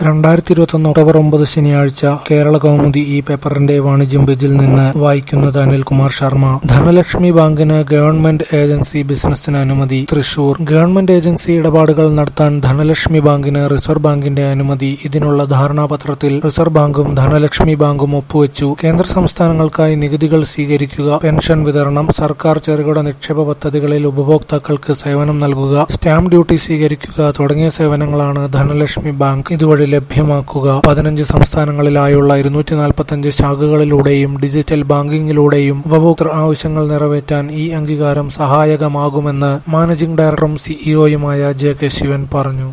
രണ്ടായിരത്തി ഇരുപത്തൊന്ന് ഒക്ടോബർ ഒമ്പത് ശനിയാഴ്ച കേരള കൗമുദി ഈ പേപ്പറിന്റെ വാണിജ്യം പേജിൽ നിന്ന് വായിക്കുന്നത് അനിൽകുമാർ ശർമ്മ ധനലക്ഷ്മി ബാങ്കിന് ഗവൺമെന്റ് ഏജൻസി ബിസിനസിന് അനുമതി തൃശൂർ ഗവൺമെന്റ് ഏജൻസി ഇടപാടുകൾ നടത്താൻ ധനലക്ഷ്മി ബാങ്കിന് റിസർവ് ബാങ്കിന്റെ അനുമതി ഇതിനുള്ള ധാരണാപത്രത്തിൽ റിസർവ് ബാങ്കും ധനലക്ഷ്മി ബാങ്കും ഒപ്പുവെച്ചു കേന്ദ്ര സംസ്ഥാനങ്ങൾക്കായി നികുതികൾ സ്വീകരിക്കുക പെൻഷൻ വിതരണം സർക്കാർ ചെറുകിട നിക്ഷേപ പദ്ധതികളിൽ ഉപഭോക്താക്കൾക്ക് സേവനം നൽകുക സ്റ്റാമ്പ് ഡ്യൂട്ടി സ്വീകരിക്കുക തുടങ്ങിയ സേവനങ്ങളാണ് ധനലക്ഷ്മി ബാങ്ക് ഇതുവഴി ലഭ്യമാക്കുക പതിനഞ്ച് സംസ്ഥാനങ്ങളിലായുള്ള ഇരുന്നൂറ്റി നാൽപ്പത്തഞ്ച് ശാഖകളിലൂടെയും ഡിജിറ്റൽ ബാങ്കിങ്ങിലൂടെയും ഉപഭോക്തൃ ആവശ്യങ്ങൾ നിറവേറ്റാൻ ഈ അംഗീകാരം സഹായകമാകുമെന്ന് മാനേജിംഗ് ഡയറക്ടറും സിഇഒയുമായ ജെ കെ ശിവൻ പറഞ്ഞു